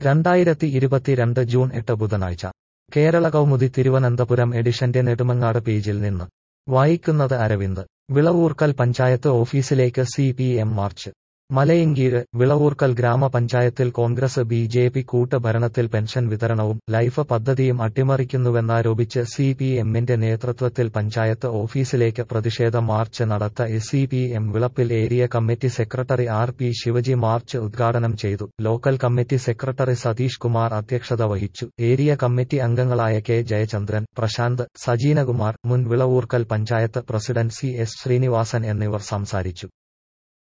രണ്ടായിരത്തി ഇരുപത്തിരണ്ട് ജൂൺ എട്ട് ബുധനാഴ്ച കേരള കൗമുദി തിരുവനന്തപുരം എഡിഷന്റെ നെടുമങ്ങാട് പേജിൽ നിന്ന് വായിക്കുന്നത് അരവിന്ദ് വിളവൂർക്കൽ പഞ്ചായത്ത് ഓഫീസിലേക്ക് C P M march Malayinkeezhu Vilavoorkal ഗ്രാമപഞ്ചായത്തിൽ കോൺഗ്രസ് ബി ജെ പി കൂട്ടുഭരണത്തിൽ പെൻഷൻ വിതരണവും ലൈഫ് പദ്ധതിയും അട്ടിമറിക്കുന്നുവെന്നാരോപിച്ച് സി പി എമ്മിന്റെ നേതൃത്വത്തിൽ പഞ്ചായത്ത് ഓഫീസിലേക്ക് പ്രതിഷേധ മാർച്ച് നടത്ത C P M Vilappil area committee secretary R P Shivaji march ഉദ്ഘാടനം ചെയ്തു local committee secretary Satheesh Kumar അധ്യക്ഷത വഹിച്ചു ഏരിയ കമ്മിറ്റി അംഗങ്ങളായ കെ ജയചന്ദ്രൻ പ്രശാന്ത് സജീനകുമാർ മുൻ Vilavoorkal panchayat president C S Srinivasan എന്നിവർ സംസാരിച്ചു